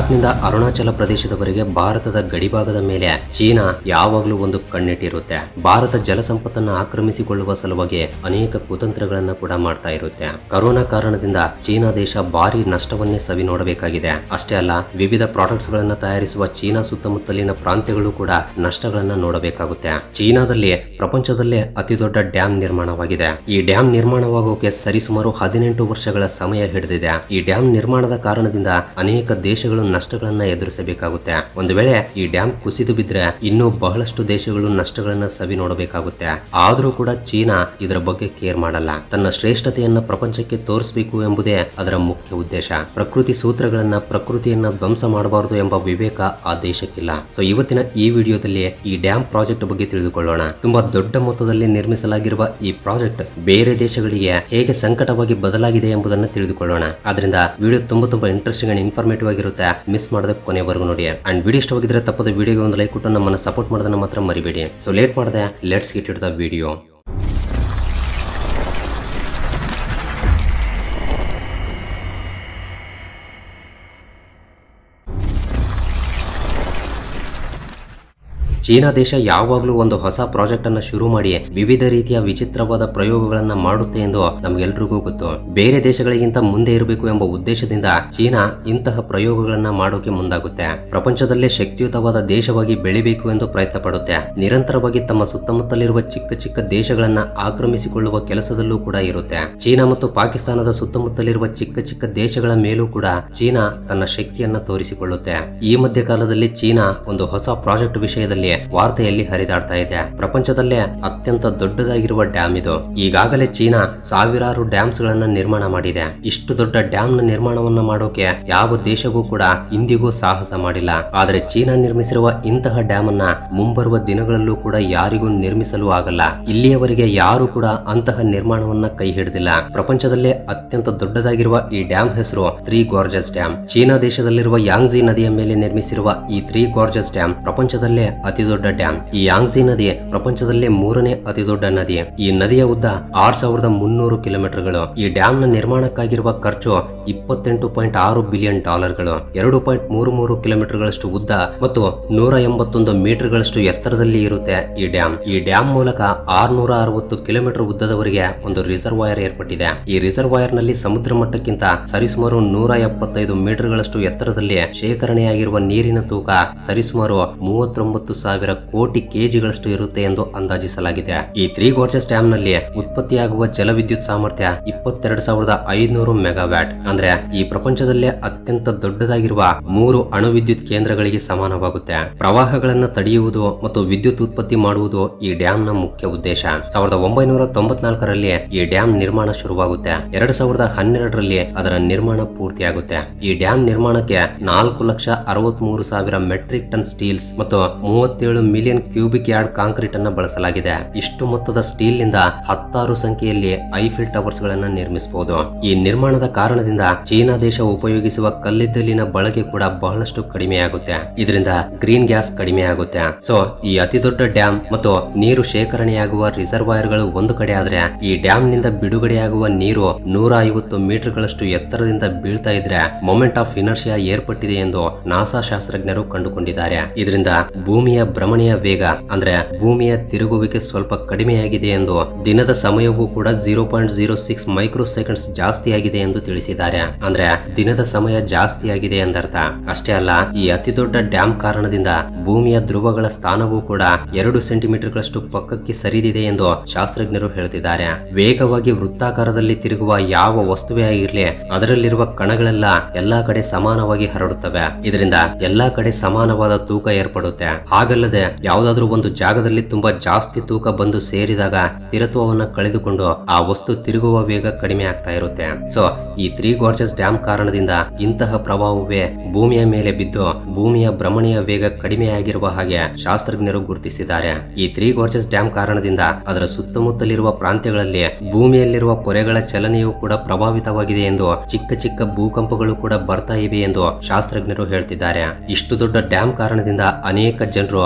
ಲಡಾಖ್ನಿಂದ ಅರುಣಾಚಲ ಪ್ರದೇಶದವರೆಗೆ ಭಾರತದ ಗಡಿಭಾಗದ ಮೇಲೆ ಚೀನಾ ಯಾವಾಗಲೂ ಒಂದು ಕಣ್ಣಿಟ್ಟಿರುತ್ತೆ ಭಾರತ ಜಲಸಂಪತ್ತನ್ನ ಆಕ್ರಮಿಸಿಕೊಳ್ಳುವ ಸಲುವಾಗಿ ಅನೇಕ ಕುತಂತ್ರಗಳನ್ನ ಕೂಡ ಮಾಡ್ತಾ ಇರುತ್ತೆ ಕರೋನಾ ಕಾರಣದಿಂದ ಚೀನಾ ದೇಶ ಭಾರಿ ನಷ್ಟವನ್ನೇ ಸವಿ ನೋಡಬೇಕಾಗಿದೆ ಅಷ್ಟೇ ಅಲ್ಲ ವಿವಿಧ ಪ್ರಾಡಕ್ಟ್ಸ್ ಗಳನ್ನ ತಯಾರಿಸುವ ಚೀನಾ ಸುತ್ತಮುತ್ತಲಿನ ಪ್ರಾಂತ್ಯಗಳು ಕೂಡ ನಷ್ಟಗಳನ್ನ ನೋಡಬೇಕಾಗುತ್ತೆ ಚೀನಾದಲ್ಲಿ ಪ್ರಪಂಚದಲ್ಲೇ ಅತಿ ದೊಡ್ಡ ಡ್ಯಾಮ್ ನಿರ್ಮಾಣವಾಗಿದೆ ಈ ಡ್ಯಾಮ್ ನಿರ್ಮಾಣವಾಗೋಕೆ ಸರಿಸುಮಾರು ಹದಿನೆಂಟು ವರ್ಷಗಳ ಸಮಯ ಹಿಡಿದಿದೆ ಈ ಡ್ಯಾಮ್ ನಿರ್ಮಾಣದ ಕಾರಣದಿಂದ ಅನೇಕ ದೇಶಗಳು ನಷ್ಟಗಳನ್ನ ಎದುರಿಸಬೇಕಾಗುತ್ತೆ ಒಂದು ವೇಳೆ ಈ ಡ್ಯಾಮ್ ಕುಸಿದು ಬಿದ್ರೆ ಇನ್ನೂ ಬಹಳಷ್ಟು ದೇಶಗಳು ನಷ್ಟಗಳನ್ನ ಸವಿ ನೋಡಬೇಕಾಗುತ್ತೆ ಆದ್ರೂ ಕೂಡ ಚೀನಾ ಇದರ ಬಗ್ಗೆ ಕೇರ್ ಮಾಡಲ್ಲ ತನ್ನ ಶ್ರೇಷ್ಠತೆಯನ್ನ ಪ್ರಪಂಚಕ್ಕೆ ತೋರಿಸಬೇಕು ಎಂಬುದೇ ಅದರ ಮುಖ್ಯ ಉದ್ದೇಶ ಪ್ರಕೃತಿ ಸೂತ್ರಗಳನ್ನ ಪ್ರಕೃತಿಯನ್ನ ಧ್ವಂಸ ಮಾಡಬಾರದು ಎಂಬ ವಿವೇಕ ಆ ದೇಶಕ್ಕಿಲ್ಲ ಸೊ ಇವತ್ತಿನ ಈ ವಿಡಿಯೋದಲ್ಲಿ ಈ ಡ್ಯಾಮ್ ಪ್ರಾಜೆಕ್ಟ್ ಬಗ್ಗೆ ತಿಳಿದುಕೊಳ್ಳೋಣ ತುಂಬಾ ದೊಡ್ಡ ಮೊತ್ತದಲ್ಲಿ ನಿರ್ಮಿಸಲಾಗಿರುವ ಈ ಪ್ರಾಜೆಕ್ಟ್ ಬೇರೆ ದೇಶಗಳಿಗೆ ಹೇಗೆ ಸಂಕಟವಾಗಿ ಬದಲಾಗಿದೆ ಎಂಬುದನ್ನು ತಿಳಿದುಕೊಳ್ಳೋಣ ಅದರಿಂದ ವಿಡಿಯೋ ತುಂಬಾ ತುಂಬಾ ಇಂಟ್ರೆಸ್ಟಿಂಗ್ ಅಂಡ್ ಇನ್ಫಾರ್ಮೇಟಿವ್ ಆಗಿರುತ್ತೆ ಮಿಸ್ ಮಾಡದೆ ಕೊನೆವರೆಗೂ ನೋಡಿ ಅಂಡ್ ವಿಡಿಯೋ ಇಷ್ಟವಾಗಿದ್ರೆ ತಪ್ಪದ ವಿಡಿಯೋಗೆ ಒಂದು ಲೈಕ್ ಕೊಟ್ಟು ನಮ್ಮನ್ನ ಸಪೋರ್ಟ್ ಮಾಡೋದನ್ನ ಮಾತ್ರ ಮರಿಬೇಡಿ ಸೊ ಲೇಟ್ ಮಾಡದೆ let's get into the video ಚೀನಾ ದೇಶ ಯಾವಾಗಲೂ ಒಂದು ಹೊಸ ಪ್ರಾಜೆಕ್ಟ್ ಅನ್ನ ಶುರು ಮಾಡಿ ವಿವಿಧ ರೀತಿಯ ವಿಚಿತ್ರವಾದ ಪ್ರಯೋಗಗಳನ್ನ ಮಾಡುತ್ತೆ ಎಂದು ನಮ್ಗೆಲ್ರಿಗೂ ಗೊತ್ತು ಬೇರೆ ದೇಶಗಳಿಗಿಂತ ಮುಂದೆ ಇರಬೇಕು ಎಂಬ ಉದ್ದೇಶದಿಂದ ಚೀನಾ ಇಂತಹ ಪ್ರಯೋಗಗಳನ್ನ ಮಾಡೋಕೆ ಮುಂದಾಗುತ್ತೆ ಪ್ರಪಂಚದಲ್ಲೇ ಶಕ್ತಿಯುತವಾದ ದೇಶವಾಗಿ ಬೆಳಿಬೇಕು ಎಂದು ಪ್ರಯತ್ನ ಪಡುತ್ತೆ ನಿರಂತರವಾಗಿ ತಮ್ಮ ಸುತ್ತಮುತ್ತಲಿರುವ ಚಿಕ್ಕ ಚಿಕ್ಕ ದೇಶಗಳನ್ನ ಆಕ್ರಮಿಸಿಕೊಳ್ಳುವ ಕೆಲಸದಲ್ಲೂ ಕೂಡ ಇರುತ್ತೆ ಚೀನಾ ಮತ್ತು ಪಾಕಿಸ್ತಾನದ ಸುತ್ತಮುತ್ತಲಿರುವ ಚಿಕ್ಕ ಚಿಕ್ಕ ದೇಶಗಳ ಮೇಲೂ ಕೂಡ ಚೀನಾ ತನ್ನ ಶಕ್ತಿಯನ್ನ ತೋರಿಸಿಕೊಳ್ಳುತ್ತೆ ಈ ಮಧ್ಯಕಾಲದಲ್ಲಿ ಚೀನಾ ಒಂದು ಹೊಸ ಪ್ರಾಜೆಕ್ಟ್ ವಿಷಯದಲ್ಲಿ ವಾರ್ತೆಯಲ್ಲಿ ಹರಿದಾಡ್ತಾ ಇದೆ ಪ್ರಪಂಚದಲ್ಲೇ ಅತ್ಯಂತ ದೊಡ್ಡದಾಗಿರುವ ಡ್ಯಾಮ್ ಇದು ಈಗಾಗಲೇ ಚೀನಾ ಸಾವಿರಾರು ಡ್ಯಾಮ್ಸ್ ಗಳನ್ನ ನಿರ್ಮಾಣ ಮಾಡಿದೆ ಇಷ್ಟು ದೊಡ್ಡ ಡ್ಯಾಮ್ ನ ನಿರ್ಮಾಣವನ್ನ ಮಾಡೋಕೆ ಯಾವ ದೇಶವೂ ಕೂಡ ಇಂದಿಗೂ ಸಾಹಸ ಮಾಡಿಲ್ಲ ಆದರೆ ಚೀನಾ ನಿರ್ಮಿಸಿರುವ ಇಂತಹ ಡ್ಯಾಮ್ ಅನ್ನ ಮುಂಬರುವ ದಿನಗಳಲ್ಲೂ ಕೂಡ ಯಾರಿಗೂ ನಿರ್ಮಿಸಲು ಆಗಲ್ಲ ಇಲ್ಲಿಯವರೆಗೆ ಯಾರು ಕೂಡ ಅಂತಹ ನಿರ್ಮಾಣವನ್ನ ಕೈ ಹಿಡಿದಿಲ್ಲ ಪ್ರಪಂಚದಲ್ಲೇ ಅತ್ಯಂತ ದೊಡ್ಡದಾಗಿರುವ ಈ ಡ್ಯಾಮ್ ಹೆಸರು ತ್ರೀ ಗಾರ್ಜಸ್ ಡ್ಯಾಮ್ ಚೀನಾ ದೇಶದಲ್ಲಿರುವ ಯಾಂಗ್ಜಿ ನದಿಯ ಮೇಲೆ ನಿರ್ಮಿಸಿರುವ ಈ ತ್ರೀ ಗಾರ್ಜಸ್ ಡ್ಯಾಮ್ ಪ್ರಪಂಚದಲ್ಲೇ ಅತಿ ದೊಡ್ಡ ಡ್ಯಾಮ್ ಈ ಯಾಂಗ್ಜಿ ನದಿ ಪ್ರಪಂಚದಲ್ಲೇ ಮೂರನೇ ಅತಿ ದೊಡ್ಡ ನದಿ ಈ ನದಿಯ ಉದ್ದ ಆರ್ ಸಾವಿರದ ಮುನ್ನೂರು ಕಿಲೋಮೀಟರ್ಗಳು ಈ ಡ್ಯಾಮ್ ನ ನಿರ್ಮಾಣಕ್ಕಾಗಿರುವ ಖರ್ಚು ಇಪ್ಪತ್ತೆಂಟು ಪಾಯಿಂಟ್ ಆರು ಬಿಲಿಯನ್ ಡಾಲರ್ಗಳು ಎರಡು ಪಾಯಿಂಟ್ ಮೂರು ಮೂರು ಕಿಲೋಮೀಟರ್ಗಳಷ್ಟು ಉದ್ದ ಮತ್ತು ನೂರ ಎಂಬತ್ತೊಂದು ಮೀಟರ್ಗಳಷ್ಟು ಎತ್ತರದಲ್ಲಿ ಇರುತ್ತೆ ಈ ಡ್ಯಾಮ್ ಈ ಡ್ಯಾಮ್ ಮೂಲಕ ಆರ್ನೂರ ಅರವತ್ತು ಕಿಲೋಮೀಟರ್ ಉದ್ದದವರೆಗೆ ಒಂದು ರಿಸರ್ವಾಯರ್ ಏರ್ಪಟ್ಟಿದೆ ಈ ರಿಸರ್ವಾಯರ್ ನಲ್ಲಿ ಸಮುದ್ರ ಮಟ್ಟಕ್ಕಿಂತ ಸರಿಸುಮಾರು ನೂರ ಎಪ್ಪತ್ತೈದು ಮೀಟರ್ಗಳಷ್ಟು ಎತ್ತರದಲ್ಲಿ ಶೇಖರಣೆಯಾಗಿರುವ ನೀರಿನ ತೂಕ ಸರಿಸುಮಾರು ಮೂವತ್ತೊಂಬತ್ತು ಸಾವಿರ ಕೋಟಿ ಕೆಜಿಗಳಷ್ಟು ಇರುತ್ತೆ ಎಂದು ಅಂದಾಜಿಸಲಾಗಿದೆ ಈ ತ್ರೀ ಗೋರ್ಜಸ್ ಡ್ಯಾಮ್ ನಲ್ಲಿ ಉತ್ಪತ್ತಿಯಾಗುವ ಜಲವಿದ್ಯುತ್ ಸಾಮರ್ಥ್ಯ ಇಪ್ಪತ್ತೆರಡು ಸಾವಿರದ ಐದುನೂರು ಮೆಗಾವ್ಯಾಟ್ ಅಂದ್ರೆ ಈ ಪ್ರಪಂಚದಲ್ಲೇ ಅತ್ಯಂತ ದೊಡ್ಡದಾಗಿರುವ ಮೂರು ಅಣು ವಿದ್ಯುತ್ ಕೇಂದ್ರಗಳಿಗೆ ಸಮಾನವಾಗುತ್ತೆ ಪ್ರವಾಹಗಳನ್ನ ತಡೆಯುವುದು ಮತ್ತು ವಿದ್ಯುತ್ ಉತ್ಪತ್ತಿ ಮಾಡುವುದು ಈ ಡ್ಯಾಮ್ ನ ಮುಖ್ಯ ಉದ್ದೇಶ ಸಾವಿರದ ಒಂಬೈನೂರ ತೊಂಬತ್ನಾಲ್ಕರಲ್ಲಿ ಈ ಡ್ಯಾಮ್ ನಿರ್ಮಾಣ ಶುರುವಾಗುತ್ತೆ ಎರಡ್ ಸಾವಿರದ ಹನ್ನೆರಡರಲ್ಲಿ ಅದರ ನಿರ್ಮಾಣ ಪೂರ್ತಿಯಾಗುತ್ತೆ ಈ ಡ್ಯಾಮ್ ನಿರ್ಮಾಣಕ್ಕೆ ನಾಲ್ಕು ಲಕ್ಷ ಅರವತ್ತ್ ಮೂರು ಸಾವಿರ ಮೆಟ್ರಿಕ್ ಟನ್ ಸ್ಟೀಲ್ಸ್ ಮತ್ತು ಮೂವತ್ತೇಳು ಮಿಲಿಯನ್ ಕ್ಯೂಬಿಕ್ ಯಾರ್ಡ್ ಕಾಂಕ್ರೀಟ್ ಅನ್ನ ಬಳಸಲಾಗಿದೆ ಇಷ್ಟು ಮೊತ್ತದ ಸ್ಟೀಲ್ ನಿಂದ ಹತ್ತಾರು ಸಂಖ್ಯೆಯಲ್ಲಿ ಐಫಿಲ್ ಟವರ್ಸ್ ಗಳನ್ನ ನಿರ್ಮಿಸಬಹುದು ಈ ನಿರ್ಮಾಣದ ಕಾರಣದಿಂದ ಚೀನಾ ದೇಶ ಉಪಯೋಗಿಸುವ ಕಲ್ಲಿದ್ದಲಿನ ಬಳಕೆ ಕೂಡ ಬಹಳಷ್ಟು ಕಡಿಮೆಯಾಗುತ್ತೆ ಇದರಿಂದ ಗ್ರೀನ್ ಗ್ಯಾಸ್ ಕಡಿಮೆ ಆಗುತ್ತೆ ಸೊ ಈ ಅತಿ ದೊಡ್ಡ ಡ್ಯಾಮ್ ಮತ್ತು ನೀರು ಶೇಖರಣೆಯಾಗುವ ರಿಸರ್ವಾಯರ್ ಗಳು ಒಂದು ಕಡೆ ಆದ್ರೆ ಈ ಡ್ಯಾಮ್ ನಿಂದ ಬಿಡುಗಡೆಯಾಗುವ ನೀರು ನೂರ ಐವತ್ತು ಮೀಟರ್ ಗಳಷ್ಟು ಎತ್ತರದಿಂದ ಬೀಳ್ತಾ ಇದ್ರೆ ಮೊಮೆಂಟ್ ಆಫ್ ಇನರ್ಷಿಯಾ ಏರ್ಪಟ್ಟಿದೆ ಎಂದು ನಾಸಾ ಶಾಸ್ತ್ರಜ್ಞರು ಕಂಡುಕೊಂಡಿದ್ದಾರೆ ಇದರಿಂದ ಭೂಮಿಯ ಭ್ರಮಣೆಯ ವೇಗ ಅಂದ್ರೆ ಭೂಮಿಯ ತಿರುಗುವಿಕೆ ಸ್ವಲ್ಪ ಕಡಿಮೆಯಾಗಿದೆ ಎಂದು ದಿನದ ಸಮಯವೂ ಕೂಡ zero point zero six microseconds ಜಾಸ್ತಿ ಆಗಿದೆ ಎಂದು ತಿಳಿಸಿದ್ದಾರೆ ಅಂದ್ರೆ ದಿನದ ಸಮಯ ಜಾಸ್ತಿ ಆಗಿದೆ ಎಂದರ್ಥ ಅಷ್ಟೇ ಅಲ್ಲ ಈ ಅತಿ ದೊಡ್ಡ ಡ್ಯಾಮ್ ಕಾರಣದಿಂದ ಭೂಮಿಯ ಧ್ರುವಗಳ ಸ್ಥಾನವೂ ಕೂಡ ಎರಡು ಸೆಂಟಿಮೀಟರ್ ಗಳಷ್ಟು ಪಕ್ಕಕ್ಕೆ ಸರಿದಿದೆ ಎಂದು ಶಾಸ್ತ್ರಜ್ಞರು ಹೇಳ್ತಿದ್ದಾರೆ ವೇಗವಾಗಿ ವೃತ್ತಾಕಾರದಲ್ಲಿ ತಿರುಗುವ ಯಾವ ವಸ್ತುವೇ ಆಗಿರ್ಲಿ ಅದರಲ್ಲಿರುವ ಕಣಗಳೆಲ್ಲ ಎಲ್ಲಾ ಕಡೆ ಸಮಾನವಾಗಿ ಹರಡುತ್ತವೆ ಇದರಿಂದ ಎಲ್ಲಾ ಕಡೆ ಸಮಾನವಾದ ತೂಕ ಏರ್ಪಡುತ್ತೆ ಹಾಗಲ್ಲದೆ ಯಾವುದಾದ್ರೂ ಒಂದು ಜಾಗದಲ್ಲಿ ತುಂಬಾ ಜಾಸ್ತಿ ತೂಕ ಬಂದು ಸೇರಿದಾಗ ಸ್ಥಿರತ್ವವನ್ನ ಕಳೆದುಕೊಂಡು ಆ ವಸ್ತು ತಿರುಗುವ ವೇಗ ಕಡಿಮೆ ಆಗ್ತಾ ಇರುತ್ತೆ ಸೊ ಈ ತ್ರೀ ಗಾರ್ಜಸ್ ಡ್ಯಾಮ್ ಕಾರಣದಿಂದ ಇಂತಹ ಪ್ರಭಾವವೇ ಭೂಮಿಯ ಮೇಲೆ ಬಿದ್ದು ಭೂಮಿಯ ಭ್ರಮಣೆಯ ವೇಗ ಕಡಿಮೆಯಾಗಿರುವ ಹಾಗೆ ಶಾಸ್ತ್ರಜ್ಞರು ಗುರುತಿಸಿದ್ದಾರೆ ಈ ತ್ರೀ ಗಾರ್ಜಸ್ ಡ್ಯಾಮ್ ಕಾರಣದಿಂದ ಅದರ ಸುತ್ತಮುತ್ತಲಿರುವ ಪ್ರಾಂತ್ಯಗಳಲ್ಲಿ ಭೂಮಿಯಲ್ಲಿರುವ ಪೊರೆಗಳ ಚಲನೆಯು ಕೂಡ ಪ್ರಭಾವಿತವಾಗಿದೆ ಎಂದು ಚಿಕ್ಕ ಚಿಕ್ಕ ಭೂಕಂಪಗಳು ಕೂಡ ಬರ್ತಾ ಇವೆ ಎಂದು ಶಾಸ್ತ್ರಜ್ಞರು ಹೇಳ್ತಿದ್ದಾರೆ ಇಷ್ಟು ದೊಡ್ಡ ಡ್ಯಾಮ್ ಕಾರಣದಿಂದ ಅನೇಕ ಜನರು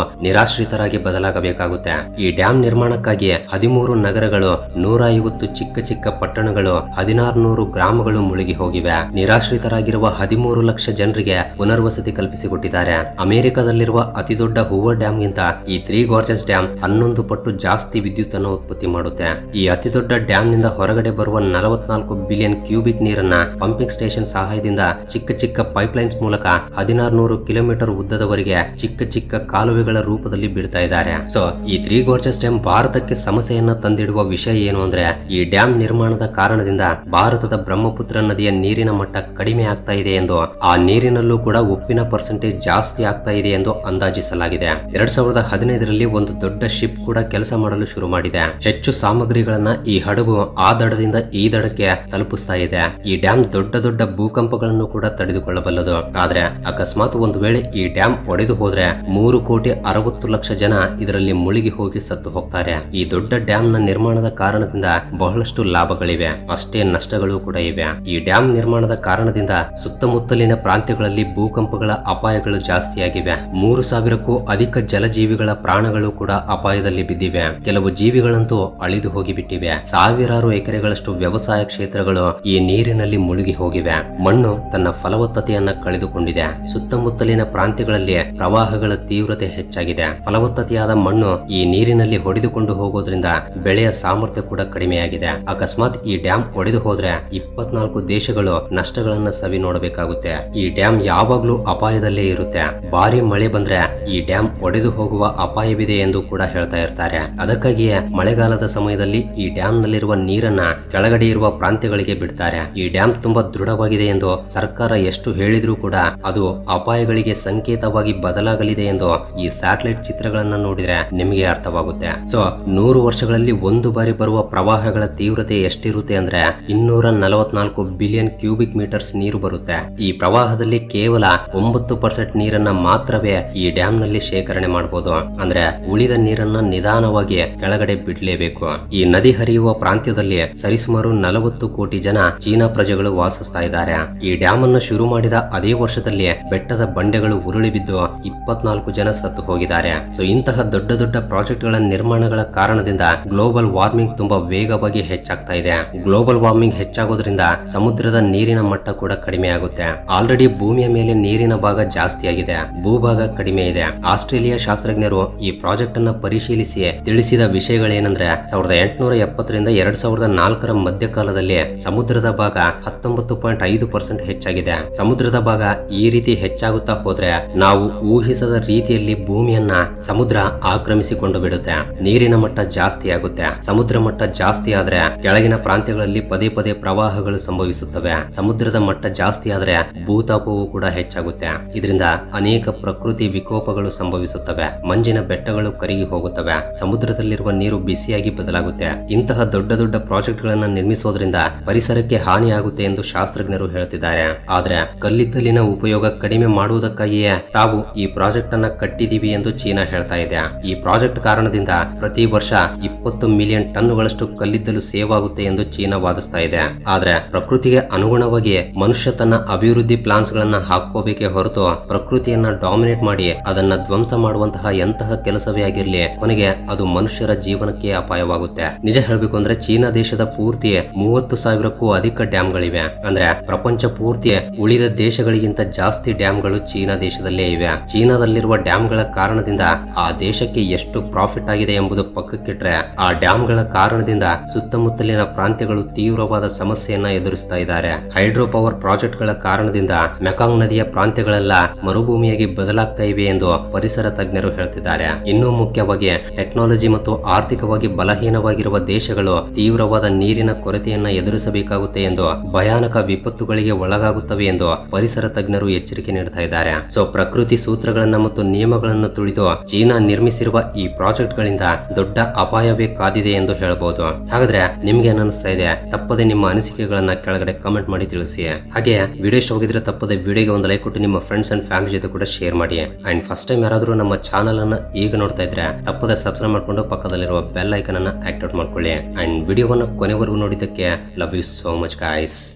ನಿರಾಶ್ರಿತರಾಗಿ ಬದಲಾಗಬೇಕಾಗುತ್ತೆ ಈ ಡ್ಯಾಂ ನಿರ್ಮಾಣಕ್ಕಾಗಿ ಹದಿಮೂರು ನಗರಗಳು ನೂರ ಐವತ್ತು ಚಿಕ್ಕ ಚಿಕ್ಕ ಪಟ್ಟಣಗಳು ಹದಿನಾರುನೂರು ಗ್ರಾಮಗಳು ಮುಳುಗಿ ಹೋಗಿವೆ ನಿರಾಶ್ರಿತರಾಗಿರುವ ಹದಿಮೂರು ಲಕ್ಷ ಜನರಿಗೆ ಪುನರ್ವಸತಿ ಕಲ್ಪಿಸಿಕೊಟ್ಟಿದ್ದಾರೆ ಅಮೆರಿಕದಲ್ಲಿರುವ ಅತಿದೊಡ್ಡ ಹೂವರ್ ಡ್ಯಾಮ್ಗಿಂತ ಈ ತ್ರೀ ಗಾರ್ಜಸ್ ಡ್ಯಾಮ್ ಹನ್ನೊಂದು ಪಟ್ಟು ಜಾಸ್ತಿ ವಿದ್ಯುತ್ ಅನ್ನು ಉತ್ಪತ್ತಿ ಮಾಡುತ್ತೆ ಈ ಅತಿದೊಡ್ಡ ಡ್ಯಾಮ್ ನಿಂದ ಹೊರಗಡೆ ಬರುವ ನಲವತ್ನಾಲ್ಕು ಬಿಲಿಯನ್ ಕ್ಯೂಬಿಕ್ ನೀರನ್ನ ಪಂಪಿಂಗ್ ಸ್ಟೇಷನ್ ಸಹಾಯದಿಂದ ಚಿಕ್ಕ ಚಿಕ್ಕ ಪೈಪ್ಲೈನ್ಸ್ ಮೂಲಕ ಹದಿನಾರುನೂರು ಕಿಲೋಮೀಟರ್ ಉದ್ದದವರೆಗೆ ಚಿಕ್ಕ ಚಿಕ್ಕ ಕಾಲುವೆಗಳ ರೂಪದಲ್ಲಿ ಬಿಡ್ತಾ ಇದ್ದಾರೆ ಸೊ ಈ ತ್ರೀ ಗೋರ್ಜಸ್ ಡ್ಯಾಮ್ ಭಾರತಕ್ಕೆ ಸಮಸ್ಯೆಯನ್ನ ತಂದಿಡುವ ವಿಷಯ ಏನು ಅಂದ್ರೆ ಈ ಡ್ಯಾಮ್ ನಿರ್ಮಾಣದ ಕಾರಣದಿಂದ ಭಾರತದ ಬ್ರಹ್ಮಪುತ್ರ ನದಿಯ ನೀರಿನ ಮಟ್ಟ ಕಡಿಮೆ ಆಗ್ತಾ ಇದೆ ಎಂದು ಆ ನೀರಿನಲ್ಲೂ ಕೂಡ ಉಪ್ಪಿನ ಪರ್ಸೆಂಟೇಜ್ ಜಾಸ್ತಿ ಆಗ್ತಾ ಇದೆ ಎಂದು ಅಂದಾಜಿಸಲಾಗಿದೆ ಎರಡ್ ಸಾವಿರದ ಹದಿನೈದರಲ್ಲಿ ಒಂದು ದೊಡ್ಡ ಶಿಪ್ ಕೂಡ ಕೆಲಸ ಮಾಡಲು ಶುರು ಮಾಡಿದೆ ಹೆಚ್ಚು ಸಾಮಗ್ರಿಗಳನ್ನ ಈ ಹಡಗು ಆ ದಡದಿಂದ ಈ ದಡಕ್ಕೆ ತಲುಪಿಸ್ತಾ ಇದೆ ಈ ಡ್ಯಾಮ್ ದೊಡ್ಡ ದೊಡ್ಡ ಭೂಕಂಪಗಳನ್ನು ಕೂಡ ತಡೆದುಕೊಳ್ಳಬಲ್ಲದು ಆದ್ರೆ ಅಕಸ್ಮಾತ್ ಒಂದು ವೇಳೆ ಈ ಡ್ಯಾಮ್ ಒಡೆದು ಹೋದ್ರೆ ಮೂರು ಕೋಟಿ ಅರವತ್ತು ಲಕ್ಷ ಜನ ಇದರಲ್ಲಿ ಮುಳುಗಿ ಹೋಗಿ ಸತ್ತು ಹೋಗ್ತಾರೆ ಈ ದೊಡ್ಡ ಡ್ಯಾಮ್ ನ ನಿರ್ಮಾಣದ ಕಾರಣದಿಂದ ಬಹಳಷ್ಟು ಲಾಭಗಳಿವೆ ಅಷ್ಟೇ ನಷ್ಟಗಳು ಕೂಡ ಇವೆ ಈ ಡ್ಯಾಮ್ ನಿರ್ಮಾಣದ ಕಾರಣದಿಂದ ಸುತ್ತಮುತ್ತಲಿನ ಪ್ರಾಂತ್ಯಗಳಲ್ಲಿ ಭೂಕಂಪಗಳ ಅಪಾಯಗಳು ಜಾಸ್ತಿಯಾಗಿವೆ ಮೂರು ಸಾವಿರಕ್ಕೂ ಅಧಿಕ ಜಲಜೀವಿಗಳ ಪ್ರಾಣಗಳು ಕೂಡ ಅಪಾಯದಲ್ಲಿ ಬಿದ್ದಿವೆ ಕೆಲವು ಜೀವಿಗಳಂತೂ ಅಳಿದು ಹೋಗಿಬಿಟ್ಟಿವೆ ಸಾವಿರಾರು ಎಕರೆಗಳಷ್ಟು ವ್ಯವಸಾಯ ಕ್ಷೇತ್ರಗಳು ಈ ನೀರಿನಲ್ಲಿ ಮುಳುಗಿ ಹೋಗಿವೆ ಮಣ್ಣು ತನ್ನ ಫಲವತ್ತತೆಯನ್ನ ಕಳೆದುಕೊಂಡಿದೆ ಸುತ್ತಮುತ್ತಲಿನ ಪ್ರಾಂತ್ಯಗಳಲ್ಲಿ ಪ್ರವಾಹಗಳ ತೀವ್ರತೆ ಹೆಚ್ಚಾಗಿದೆ ಫಲವತ್ತತೆಯಾದ ಮಣ್ಣು ಈ ನೀರಿನಲ್ಲಿ ಹೊಡೆದುಕೊಂಡು ಹೋಗೋದ್ರಿಂದ ಬೆಳೆಯ ಸಾಮರ್ಥ್ಯ ಕೂಡ ಕಡಿಮೆಯಾಗಿದೆ ಅಕಸ್ಮಾತ್ ಈ ಡ್ಯಾಮ್ ಒಡೆದು ಹೋದ್ರೆ ಇಪ್ಪತ್ನಾಲ್ಕು ದೇಶಗಳು ನಷ್ಟಗಳನ್ನ ಸವಿ ನೋಡಬೇಕಾಗುತ್ತೆ ಈ ಡ್ಯಾಮ್ ಯಾವಾಗ್ಲೂ ಅಪಾಯದಲ್ಲೇ ಇರುತ್ತೆ ಭಾರಿ ಮಳೆ ಬಂದ್ರೆ ಈ ಡ್ಯಾಮ್ ಒಡೆದು ಹೋಗುವ ಅಪಾಯವಿದೆ ಎಂದು ಕೂಡ ಹೇಳ್ತಾ ಇರ್ತಾರೆ ಅದಕ್ಕಾಗಿಯೇ ಮಳೆಗಾಲದ ಸಮಯದಲ್ಲಿ ಈ ಡ್ಯಾಮ್ ನಲ್ಲಿರುವ ನೀರನ್ನ ಕೆಳಗಡೆ ಇರುವ ಪ್ರಾಂತ್ಯಗಳಿಗೆ ಬಿಡ್ತಾರೆ ಈ ಡ್ಯಾಮ್ ತುಂಬಾ ದೃಢವಾಗಿದೆ ಎಂದು ಸರ್ಕಾರ ಎಷ್ಟು ಹೇಳಿದ್ರೂ ಕೂಡ ಅದು ಅಪಾಯಗಳಿಗೆ ಸಂಕೇತವಾಗಿ ಬದಲಾಗಲಿದೆ ಎಂದು ಈ ಸ್ಯಾಟಲೈಟ್ ಚಿತ್ರಗಳನ್ನ ನೋಡಿದ್ರೆ ನಿಮಗೆ ಅರ್ಥವಾಗುತ್ತೆ ಸೊ ನೂರು ವರ್ಷಗಳಲ್ಲಿ ಒಂದು ಬಾರಿ ಬರುವ ಪ್ರವಾಹಗಳ ತೀವ್ರತೆ ಎಷ್ಟಿರುತ್ತೆ ಅಂದ್ರೆ ಇನ್ನೂರ ನಲವತ್ನಾಲ್ಕು ಬಿಲಿಯನ್ ಕ್ಯೂಬಿಕ್ ಮೀಟರ್ಸ್ ನೀರು ಬರುತ್ತೆ ಈ ಪ್ರವಾಹದಲ್ಲಿ ಕೇವಲ ಒಂಬತ್ತು ಪರ್ಸೆಂಟ್ ನೀರನ್ನ ಮಾತ್ರವೇ ಈ ಡ್ಯಾಮ್ ನಲ್ಲಿ ಶೇಖರಣೆ ಮಾಡಬಹುದು ಅಂದ್ರೆ ಉಳಿದ ನೀರನ್ನ ನಿಧಾನವಾಗಿ ಕೆಳಗಡೆ ಬಿಡ್ಲೇಬೇಕು ಈ ನದಿ ಹರಿಯುವ ಪ್ರಾಂತ್ಯದಲ್ಲಿ ಸರಿಸುಮಾರು ನಲವತ್ತು ಕೋಟಿ ಜನ ಚೀನಾ ಪ್ರಜೆಗಳು ವಾಸಿಸ್ತಾ ಇದ್ದಾರೆ ಈ ಡ್ಯಾಮ್ ಅನ್ನು ಶುರು ಮಾಡಿದ ಅದೇ ವರ್ಷದಲ್ಲಿ ಬೆಟ್ಟದ ಬಂಡೆಗಳು ಉರುಳಿ ಬಿದ್ದು ಇಪ್ಪತ್ನಾಲ್ಕು ಜನ ಸತ್ತು ಹೋಗಿದ್ದಾರೆ ಸೊ ಇಂತಹ ದೊಡ್ಡ ದೊಡ್ಡ ಪ್ರಾಜೆಕ್ಟ್ ಗಳ ನಿರ್ಮಾಣಗಳ ಕಾರಣದಿಂದ ಗ್ಲೋಬಲ್ ವಾರ್ಮಿಂಗ್ ತುಂಬಾ ವೇಗವಾಗಿ ಹೆಚ್ಚಾಗ್ತಾ ಇದೆ ಗ್ಲೋಬಲ್ ವಾರ್ಮಿಂಗ್ ಹೆಚ್ಚಾಗೋದ್ರಿಂದ ಸಮುದ್ರದ ನೀರಿನ ಮಟ್ಟ ಕೂಡ ಕಡಿಮೆ ಆಗುತ್ತೆ ಆಲ್ರೆಡಿ ಭೂಮಿಯ ಮೇಲೆ ನೀರಿನ ಭಾಗ ಜಾಸ್ತಿ ಆಗಿದೆ ಭೂಭಾಗ ಕಡಿಮೆ ಇದೆ ಆಸ್ಟ್ರೇಲಿಯಾ ಶಾಸ್ತ್ರಜ್ಞರು ಈ ಪ್ರಾಜೆಕ್ಟ್ ಅನ್ನ ಪರಿಶೀಲಿಸಿ ತಿಳಿಸಿದ ವಿಷಯಗಳೇನೆಂದ್ರೆ ಸಾವಿರದ ಎಂಟುನೂರ ಎಪ್ಪತ್ತರಿಂದ ಎರಡ್ ಸಾವಿರದ ನಾಲ್ಕರ ಮಧ್ಯಕಾಲದಲ್ಲಿ ಸಮುದ್ರದ ಭಾಗ ಹತ್ತೊಂಬತ್ತು ಪಾಯಿಂಟ್ ಐದು ಪರ್ಸೆಂಟ್ ಹೆಚ್ಚಾಗಿದೆ ಸಮುದ್ರದ ಭಾಗ ಈ ರೀತಿ ಹೆಚ್ಚಾಗುತ್ತಾ ಹೋದ್ರೆ ನಾವು ಊಹಿಸದ ರೀತಿಯಲ್ಲಿ ಭೂಮಿಯನ್ನ ಸಮುದ್ರ ಆಕ್ರಮಿಸಿಕೊಂಡು ಬಿಡುತ್ತೆ ನೀರಿನ ಮಟ್ಟ ಜಾಸ್ತಿ ಆಗುತ್ತೆ ಸಮುದ್ರ ಮಟ್ಟ ಜಾಸ್ತಿ ಆದ್ರೆ ಕೆಳಗಿನ ಪ್ರಾಂತ್ಯಗಳಲ್ಲಿ ಪದೇ ಪದೇ ಪ್ರವಾಹಗಳು ಸಂಭವಿಸುತ್ತವೆ ಸಮುದ್ರದ ಮಟ್ಟ ಜಾಸ್ತಿ ಆದ್ರೆ ಭೂತಾಪವು ಕೂಡ ಹೆಚ್ಚಾಗುತ್ತೆ ಇದರಿಂದ ಅನೇಕ ಪ್ರಕೃತಿ ವಿಕೋಪಗಳು ಸಂಭವಿಸುತ್ತವೆ ಮಂಜಿನ ಬೆಟ್ಟಗಳು ಕರಗಿ ಹೋಗುತ್ತವೆ ಸಮುದ್ರದಲ್ಲಿರುವ ನೀರು ಬಿಸಿಯಾಗಿ ಬದಲಾಗುತ್ತೆ ಇಂತಹ ದೊಡ್ಡ ದೊಡ್ಡ ಪ್ರಾಜೆಕ್ಟ್ ಗಳನ್ನ ನಿರ್ಮಿಸೋದ್ರಿಂದ ಪರಿಸರಕ್ಕೆ ಹಾನಿಯಾಗುತ್ತೆ ಎಂದು ಶಾಸ್ತ್ರಜ್ಞರು ಹೇಳ್ತಿದ್ದಾರೆ ಆದ್ರೆ ಕಲ್ಲಿದ್ದಲಿನ ಉಪಯೋಗ ಕಡಿಮೆ ಮಾಡುವುದಕ್ಕಾಗಿಯೇ ತಾವು ಈ ಪ್ರಾಜೆಕ್ಟ್ ಅನ್ನ ಕಟ್ಟಿದೀವಿ ಎಂದು ಚೀನಾ ಹೇಳ್ತಾ ಇದೆ ಈ ಪ್ರಾಜೆಕ್ಟ್ ಕಾರಣದಿಂದ ಪ್ರತಿ ವರ್ಷ ಇಪ್ಪತ್ತು ಮಿಲಿಯನ್ ಟನ್ಗಳಷ್ಟು ಕಲ್ಲಿದ್ದಲು ಸೇವ್ ಆಗುತ್ತೆ ಎಂದು ಚೀನಾ ವಾದಿಸ್ತಾ ಇದೆ ಆದ್ರೆ ಪ್ರಕೃತಿಗೆ ಅನುಗುಣವಾಗಿ ಮನುಷ್ಯ ತನ್ನ ಅಭಿವೃದ್ಧಿ ಪ್ಲಾನ್ಸ್ ಗಳನ್ನ ಹಾಕೋಬೇಕೇ ಹೊರತು ಪ್ರಕೃತಿಯನ್ನ ಡಾಮಿನೇಟ್ ಮಾಡಿ ಅದನ್ನ ಧ್ವಂಸ ಮಾಡುವಂತಹ ಎಂತಹ ಕೆಲಸವೇ ಆಗಿರ್ಲಿ ಕೊನೆಗೆ ಅದು ಮನುಷ್ಯರ ಜೀವನಕ್ಕೆ ಅಪಾಯವಾಗುತ್ತೆ ನಿಜ ಹೇಳ್ಬೇಕು ಅಂದ್ರೆ ಚೀನಾ ದೇಶದ ಪೂರ್ತಿ ಮೂವತ್ತು ಸಾವಿರಕ್ಕೂ ಅಧಿಕ ಡ್ಯಾಮ್ಗಳಿವೆ ಅಂದ್ರೆ ಪ್ರಪಂಚ ಪೂರ್ತಿ ಉಳಿದ ದೇಶಗಳಿಗಿಂತ ಜಾಸ್ತಿ ಡ್ಯಾಮ್ಗಳು ಚೀನಾ ದೇಶದಲ್ಲೇ ಇವೆ ಚೀನಾದಲ್ಲಿರುವ ಡ್ಯಾಮ್ಗಳ ಕಾರಣದಿಂದ ಆ ದೇಶಕ್ಕೆ ಎಷ್ಟು ಪ್ರಾಫಿಟ್ ಆಗಿದೆ ಎಂಬುದು ಪಕ್ಕಕ್ಕಿಟ್ರೆ ಆ ಡ್ಯಾಮ್ಗಳ ಕಾರಣದಿಂದ ಸುತ್ತಮುತ್ತಲಿನ ಪ್ರಾಂತ್ಯಗಳು ತೀವ್ರವಾದ ಸಮಸ್ಯೆಯನ್ನ ಎದುರಿಸ್ತಾ ಇದ್ದಾರೆ ಹೈಡ್ರೋ ಪವರ್ ಪ್ರಾಜೆಕ್ಟ್ ಗಳ ಕಾರಣದಿಂದ ಮೆಕಾಂಗ್ ನದಿಯ ಪ್ರಾಂತ್ಯಗಳೆಲ್ಲ ಮರುಭೂಮಿಯಾಗಿ ಬದಲಾಗ್ತಾ ಇವೆ ಎಂದು ಪರಿಸರ ತಜ್ಞರು ಹೇಳ್ತಿದ್ದಾರೆ ಇನ್ನೂ ಮುಖ್ಯವಾಗಿ ಟೆಕ್ನಾಲಜಿ ಮತ್ತು ಆರ್ಥಿಕವಾಗಿ ಬಲಹೀನವಾಗಿರುವ ದೇಶಗಳು ತೀವ್ರವಾದ ನೀರಿನ ಕೊರತೆಯನ್ನ ಎದುರಿಸಬೇಕಾಗುತ್ತೆ ಎಂದು ಭಯಾನಕ ವಿಪತ್ತುಗಳಿಗೆ ಒಳಗಾಗುತ್ತವೆ ಎಂದು ಪರಿಸರ ತಜ್ಞರು ಎಚ್ಚರಿಕೆ ನೀಡ್ತಾ ಇದ್ದಾರೆ ಸೊ ಪ್ರಕೃತಿ ಸೂತ್ರಗಳನ್ನ ಮತ್ತು ನಿಯಮಗಳನ್ನು ತುಳಿದು ಚೀನಾ ನಿರ್ಮಿಸಿರುವ ಈ ಪ್ರಾಜೆಕ್ಟ್ ಗಳಿಂದ ದೊಡ್ಡ ಅಪಾಯವೇ ಕಾದಿದೆ ಎಂದು ಹೇಳಬಹುದು ಹಾಗಾದ್ರೆ ನಿಮ್ಗೆ ಏನ್ ಅನಿಸ್ತಾ ಇದೆ ತಪ್ಪದೆ ನಿಮ್ಮ ಅನಿಸಿಕೆಗಳನ್ನ ಕೆಳಗಡೆ ಕಮೆಂಟ್ ಮಾಡಿ ತಿಳಿಸಿ ಹಾಗೆ ವಿಡಿಯೋ ಇಷ್ಟವಾಗಿದ್ರೆ ತಪ್ಪದೆ ವಿಡಿಯೋಗೆ ಒಂದು ಲೈಕ್ ಕೊಟ್ಟು ನಿಮ್ಮ ಫ್ರೆಂಡ್ಸ್ ಅಂಡ್ ಫ್ಯಾಮಿಲಿ ಜೊತೆ ಕೂಡ ಶೇರ್ ಮಾಡಿ ಅಂಡ್ ಫಸ್ಟ್ ಟೈಮ್ ಯಾರಾದ್ರೂ ನಮ್ಮ ಚಾನಲ್ ಅನ್ನ ಈಗ ನೋಡ್ತಾ ಇದ್ರೆ ತಪ್ಪದೆ ಸಬ್ಸ್ಕ್ರೈಬ್ ಮಾಡ್ಕೊಂಡು ಪಕ್ಕದಲ್ಲಿರುವ ಬೆಲ್ ಐಕನ್ ಅನ್ನ ಆಕ್ಟಿವೇಟ್ ಮಾಡ್ಕೊಳ್ಳಿ ಅಂಡ್ ವಿಡಿಯೋವನ್ನ ಕೊನೆವರೆಗೂ ನೋಡಿದ್ದಕ್ಕೆ love you so much guys